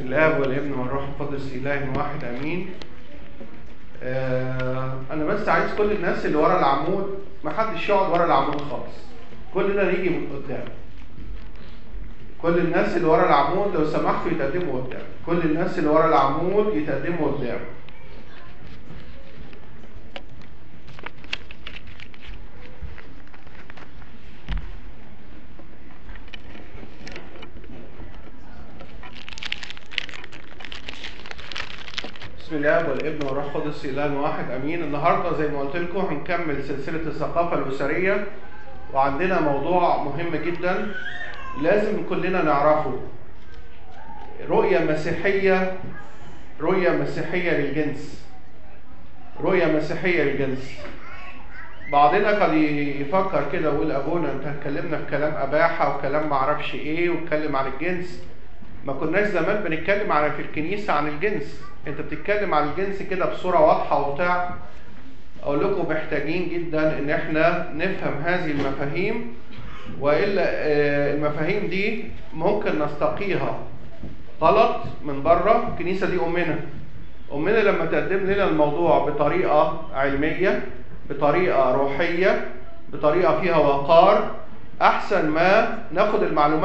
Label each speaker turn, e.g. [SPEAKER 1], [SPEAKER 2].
[SPEAKER 1] الاب والابن والروح القدس اله واحد امين آه انا بس عايز كل الناس اللي ورا العمود ما حدش يقعد ورا العمود خالص كلنا نيجي من قدام كل الناس اللي ورا العمود لو سمحتوا يتقدموا قدام كل الناس اللي ورا العمود يتقدموا قدام بسم الله والابن والروح القدس اله واحد امين النهارده زي ما قلت لكم هنكمل سلسله الثقافه الاسريه وعندنا موضوع مهم جدا لازم كلنا نعرفه رؤيه مسيحيه رؤيه مسيحيه للجنس رؤيه مسيحيه للجنس بعضنا قد يفكر كده ويقول ابونا انت اتكلمنا في كلام اباحه وكلام معرفش ايه واتكلم عن الجنس ما كناش زمان بنتكلم على في الكنيسه عن الجنس انت بتتكلم عن الجنس كده بصوره واضحه وبتاع اقول لكم محتاجين جدا ان احنا نفهم هذه المفاهيم والا المفاهيم دي ممكن نستقيها غلط من بره الكنيسه دي امنا امنا لما تقدم لنا الموضوع بطريقه علميه بطريقه روحيه بطريقه فيها وقار احسن ما ناخد المعلومات